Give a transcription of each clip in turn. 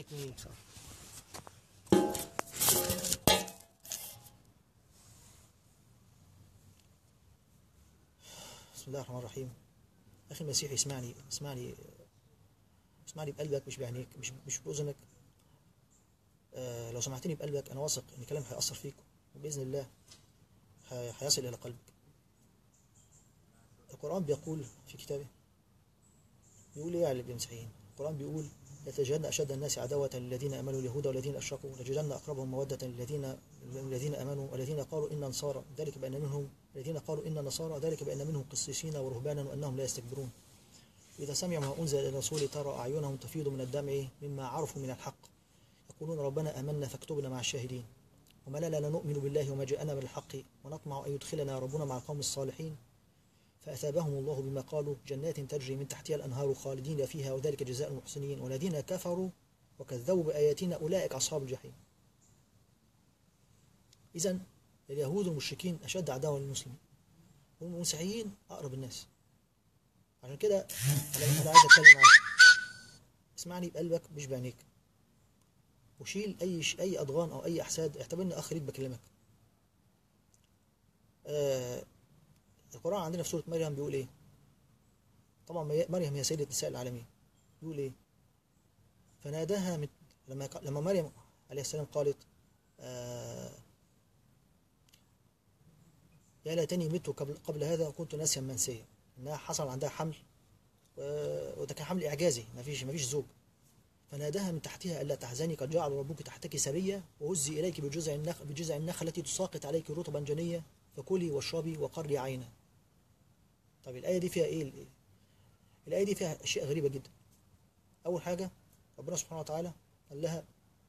اتنين صح بسم الله الرحمن الرحيم أخي المسيحي اسمعني اسمعني اسمعني بقلبك مش بعينيك مش مش بأذنك آه لو سمعتني بقلبك أنا واثق إن كلامي هيأثر فيك وبإذن الله هي- هيصل إلى قلبك القرآن بيقول في كتابه بيقول إيه على المسيحيين القرآن بيقول لتجدن أشد الناس عداوة للذين آمنوا اليهود والذين أشركوا لتجدن أقربهم مودة للذين الذين آمنوا والذين قالوا إن نصارى ذلك بأن منهم الذين قالوا إن نصارى ذلك بأن منهم قسيسين ورهبانا وأنهم لا يستكبرون إذا سمعوا ما أنزل إلى الرسول ترى أعينهم تفيض من الدمع مما عرفوا من الحق يقولون ربنا آمنا فاكتبنا مع الشاهدين وما لنا لا نؤمن بالله وما جاءنا من الحق ونطمع أن يدخلنا ربنا مع القوم الصالحين فأثابهم الله بما قالوا جنات تجري من تحتها الأنهار خالدين فيها وذلك جزاء المحسنين والذين كفروا وكذبوا بآياتنا أولئك أصحاب الجحيم إذا اليهود المشركين أشد عداوة للمسلمين والمسيحيين أقرب الناس عشان كده أنا أنا عايز أتكلم معاك اسمعني بقلبك مش بعينيك وشيل أي ش... أي أضغان أو أي أحساد اعتبرني أخ ليك بكلمك آه القرآن عندنا في سورة مريم بيقول إيه؟ طبعا مي- مريم هي سيدة نساء العالمين بيقول إيه؟ فناداها من لما ق- لما مريم عليه السلام قالت آه يا ليتني مت قبل قبل هذا وكنت ناسيا منسيا انها حصل عندها حمل و- وده كان حمل اعجازي ما فيش ما فيش زوج فناداها من تحتها الا تحزني قد جعل ربك تحتك سريا وهزي اليك بجذع النخل بجذع النخله التي تساقط عليك رطبا جنيا فكلي واشربي وقري عينا طب الآية دي فيها إيه؟ الآية دي فيها أشياء غريبة جدا. أول حاجة ربنا سبحانه وتعالى قال لها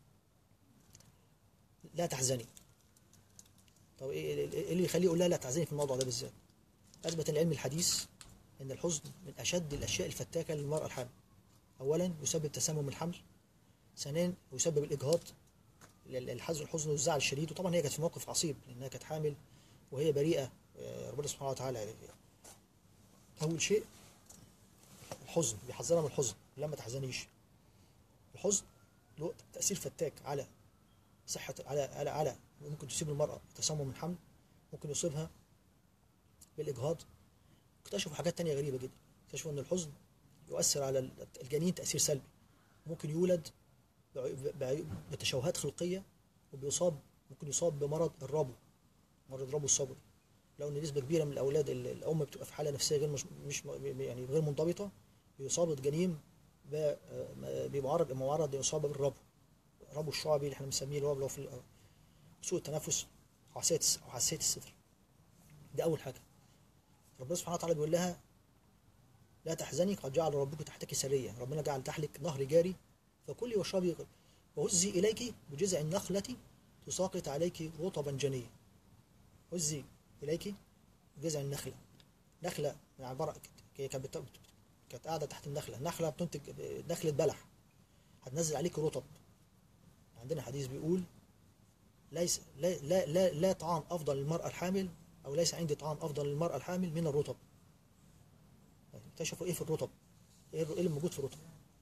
لا تحزني. طب إيه إيه اللي يخليه يقول لها لا تحزني في الموضوع ده بالذات؟ أثبت العلم الحديث أن الحزن من أشد الأشياء الفتاكة للمرأة الحامل. أولا يسبب تسمم الحمل. ثانيا يسبب الإجهاض الحزن الحزن والزعل الشديد وطبعا هي كانت في موقف عصيب لأنها كانت حامل وهي بريئة آه، ربنا سبحانه وتعالى أول شيء الحزن بيحذرها من الحزن لا ما تحزنيش الحزن له تأثير فتاك على صحة على على على ممكن تصيب المرأة تسمم الحمل ممكن يصيبها بالإجهاض اكتشفوا حاجات تانية غريبة جدا اكتشفوا إن الحزن يؤثر على الجنين تأثير سلبي ممكن يولد بعي- بعي- بتشوهات خلقية وبيصاب ممكن يصاب بمرض الربو مرض الربو الصبري لو ان نسبه كبيره من الاولاد ال- الام بتبقى في حاله نفسيه غير مش, مش يعني غير منضبطه بيصاب الجنين ب- آه، بمعرض معرض لاصابه بالربو الربو الشعبي اللي احنا بنسميه اللي هو اللي هو في ال- سوء التنفس او حساسيه الس- او حساسيه الصدر ده اول حاجه ربنا سبحانه وتعالى بيقول لها لا تحزني قد جعل ربك تحتك سريا ربنا جعل تحتك نهر جاري فكلي واشربي وهزي اليك بجذع النخله تساقط عليك رطبا جنيا هزي اليك جذع النخله نخله من عباره هي كانت بت- كانت قاعده تحت النخله النخله بتنتج نخله بلح هتنزل عليك رطب عندنا حديث بيقول ليس لا لا لا, لا طعام افضل للمراه الحامل او ليس عندي طعام افضل للمراه الحامل من الرطب اكتشفوا ايه في الرطب ايه الر- إيه اللي موجود في الرطب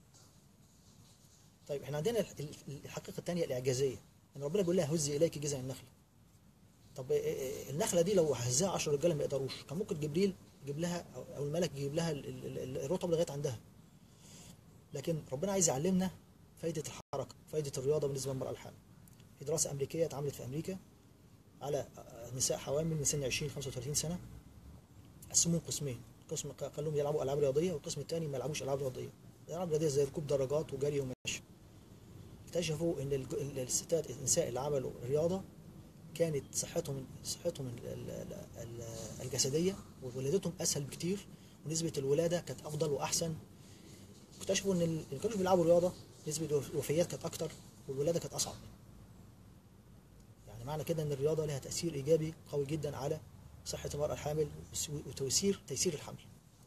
طيب احنا عندنا ال- ال- الحقيقه الثانيه الاعجازيه ان ربنا بيقول لها هزي اليك جذع النخله طب إيه- إيه- النخله دي لو هزها 10 رجاله ما يقدروش كان ممكن جبريل يجيب لها او أو الملك يجيب لها ال- ال- ال- الرطب لغايه عندها لكن ربنا عايز يعلمنا فايده الحركه فايده الرياضه بالنسبه للمراه الحامل في دراسه امريكيه اتعملت في امريكا على نساء حوامل من سن 20 35 سنه قسموهم قسمين قسم قال لهم يلعبوا العاب رياضيه والقسم الثاني ما يلعبوش العاب رياضيه الالعاب الرياضيه زي ركوب دراجات وجري ومشي اكتشفوا ان الج- ال- الستات النساء اللي عملوا رياضه كانت صحتهم صحتهم ال- ال- ال- الجسديه وولادتهم اسهل بكتير ونسبه الولاده كانت افضل واحسن اكتشفوا ان ال- اللي ما كانوش بيلعبوا رياضه نسبه الوفيات كانت اكتر والولاده كانت اصعب يعني معنى كده ان الرياضه لها تاثير ايجابي قوي جدا على صحه المراه الحامل وتيسير تيسير الحمل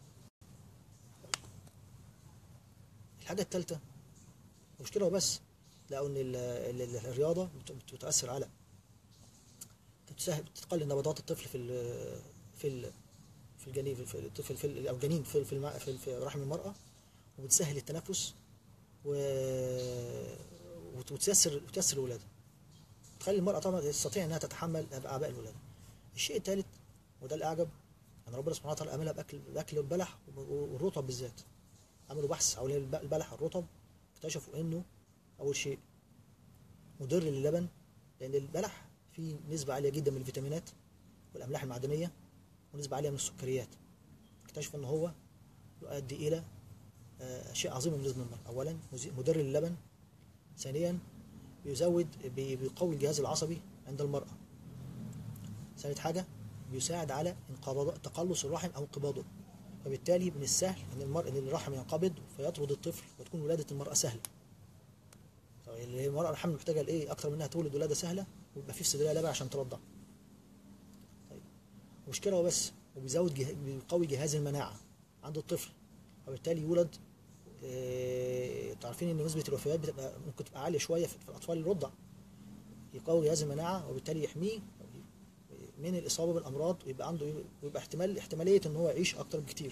الحاجه الثالثه مشكله وبس لقوا ان ال- ال- ال- الرياضه بت- بتؤثر على بتسهل بتقلل نبضات الطفل في ال في ال في الجنين في الطفل في ال- او الجنين في في, الماء في, في رحم المراه وبتسهل التنفس و وت- وتيسر وتيسر الولاده تخلي المراه طبعا تستطيع انها تتحمل اعباء الولاده الشيء الثالث وده الاعجب ان ربنا سبحانه وتعالى امرها باكل باكل البلح والرطب بالذات عملوا بحث حوالين الب- البلح والرطب اكتشفوا انه اول شيء مضر للبن لان البلح فيه نسبه عاليه جدا من الفيتامينات والاملاح المعدنيه ونسبه عاليه من السكريات اكتشفوا ان هو يؤدي الى آه، اشياء عظيمه بالنسبه للمراه اولا مزي- مضر للبن ثانيا بيزود بي- بيقوي الجهاز العصبي عند المراه ثالث حاجه بيساعد على انقباض تقلص الرحم او انقباضه فبالتالي من السهل ان المرء ان الرحم ينقبض فيطرد الطفل وتكون ولاده المراه سهله طب اللي هي المراه الحمل محتاجه لايه اكتر منها تولد ولاده سهله ويبقى في في صدرها لبن عشان ترضع طيب مش كده وبس وبيزود جه... بيقوي جهاز المناعه عند الطفل وبالتالي يولد آه، انتوا عارفين ان نسبه الوفيات بتبقى ممكن تبقى عاليه شويه في في الاطفال الرضع يقوي جهاز المناعه وبالتالي يحميه من الاصابه بالامراض ويبقى عنده ويبقى احتمال احتماليه ان هو يعيش اكتر بكتير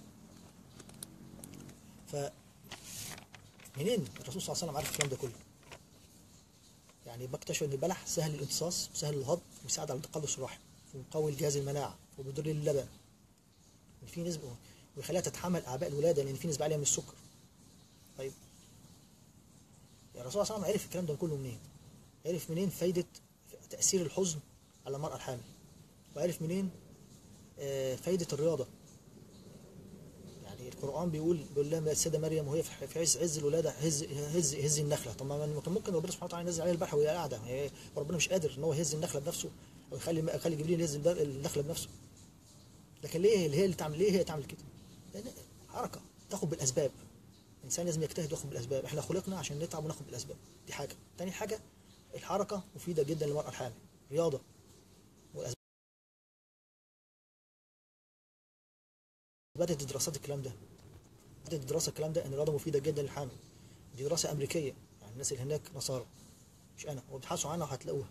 ف منين الرسول صلى الله عليه وسلم عارف الكلام ده كله يعني بكتشف ان البلح سهل الامتصاص وسهل الهضم ويساعد على تقلص الرحم ويقوي الجهاز المناعه وبيضر اللبن في نسبه ويخليها تتحمل اعباء الولاده لان في نسبه عاليه من السكر طيب يا الرسول صلى الله عليه وسلم عرف الكلام ده كله منين؟ عرف منين فايده تاثير الحزن على المراه الحامل وعرف منين آه، فايده الرياضه يعني القران بيقول بيقول لها السيده مريم وهي في في عز عز الولاده هز هز هز النخله طب ما كان ممكن ربنا سبحانه وتعالى ينزل عليها البلح وهي قاعده هي- وربنا مش قادر ان هو يهز النخله بنفسه او يخلي يخلي جبريل يهز الب- النخله بنفسه لكن ليه اللي هي اللي تعمل ليه هي تعمل كده؟ لان حركه تاخد بالاسباب الانسان لازم يجتهد وياخد بالاسباب احنا خلقنا عشان نتعب وناخد بالاسباب دي حاجه تاني حاجه الحركه مفيده جدا للمراه الحامل رياضه والاسباب بدات دراسات الكلام ده بدات دراسه الكلام ده ان الرياضه مفيده جدا للحامل دي دراسه امريكيه يعني الناس اللي هناك نصارى مش انا وابحثوا عنها وهتلاقوها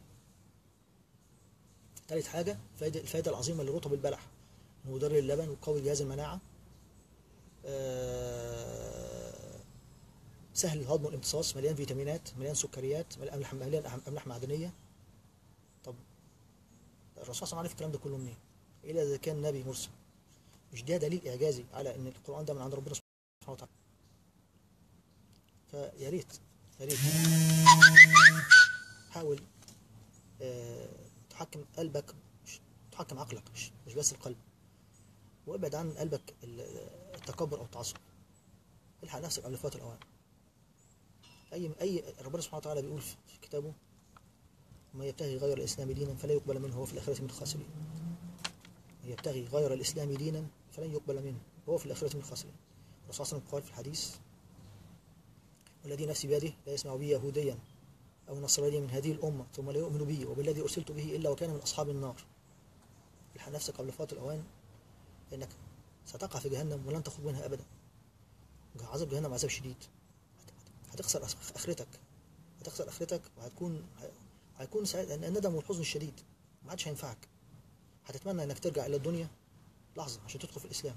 تالت حاجه فايده الفائده العظيمه لرطب البلح مضر اللبن وقوي جهاز المناعه آه، سهل الهضم والامتصاص مليان فيتامينات مليان سكريات مليان املاح مليان أم- املاح معدنيه طب الرسول صلى الله عليه وسلم عارف الكلام ده كله منين؟ الا اذا كان نبي مرسل مش ده دليل اعجازي على ان القران ده من عند ربنا سبحانه وتعالى فيا ريت يا ريت حاول آه، تحكم قلبك مش تحكم عقلك مش مش بس القلب وابعد عن قلبك ال- التكبر او التعصب الحق نفسك قبل فوات الاوان اي اي ربنا سبحانه وتعالى بيقول في في كتابه ومن يبتغي غير الاسلام دينا فلا يقبل منه وهو في الاخره من الخاسرين من يبتغي غير الاسلام دينا فلن يقبل منه وهو في الاخره من الخاسرين الرسول صلى الله عليه وسلم قال في الحديث والذي نفسي بيده لا يسمع بي يهوديا او نصرانيا من هذه الامه ثم لا يؤمن بي وبالذي ارسلت به الا وكان من اصحاب النار الحق نفسك قبل فوات الاوان لانك ستقع في جهنم ولن تخرج منها ابدا عذاب جهنم عذاب شديد هتخسر أخ- اخرتك هتخسر اخرتك وهتكون هيكون سعيد الندم والحزن الشديد ما عادش هينفعك هتتمنى انك ترجع الى الدنيا لحظه عشان تدخل في الاسلام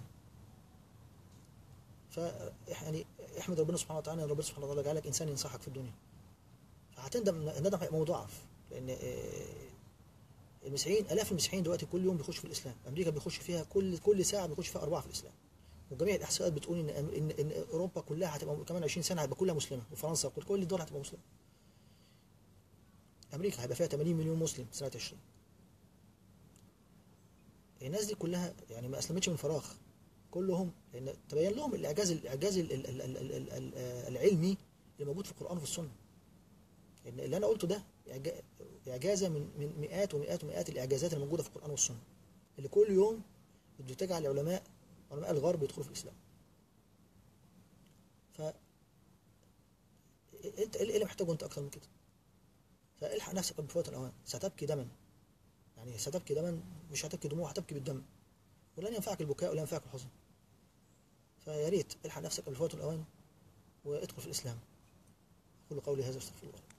ف يعني احمد ربنا سبحانه وتعالى ان ربنا سبحانه وتعالى جعلك انسان ينصحك في الدنيا فهتندم الندم هيبقى مضاعف لان آه، المسيحيين الاف المسيحيين دلوقتي كل يوم بيخشوا في الاسلام امريكا بيخش فيها كل كل ساعه بيخش فيها اربعه في الاسلام وجميع الاحصائيات بتقول ان ان ان اوروبا كلها هتبقى كمان 20 سنه هيبقى كلها مسلمه وفرنسا وكل كل الدول هتبقى مسلمه امريكا هيبقى فيها 80 مليون مسلم سنه 20 الناس دي كلها يعني ما اسلمتش من فراغ كلهم لان تبين لهم الاعجاز الاعجاز ال- ال- ال- ال- ال- ال- العلمي اللي موجود في القران وفي السنه إن اللي انا قلته ده إعجا- اعجازه من من مئات ومئات ومئات الاعجازات الموجوده في القران والسنه اللي كل يوم بتجعل العلماء علماء الغرب يدخلوا في الاسلام ف انت ايه اللي محتاجه انت اكتر من كده فالحق نفسك قبل فوات الاوان ستبكي دما يعني ستبكي دما مش هتبكي دموع هتبكي بالدم ولن ينفعك البكاء ولا ينفعك الحزن فيا ريت الحق نفسك قبل فوات الاوان وادخل في الاسلام اقول قولي هذا استغفر الله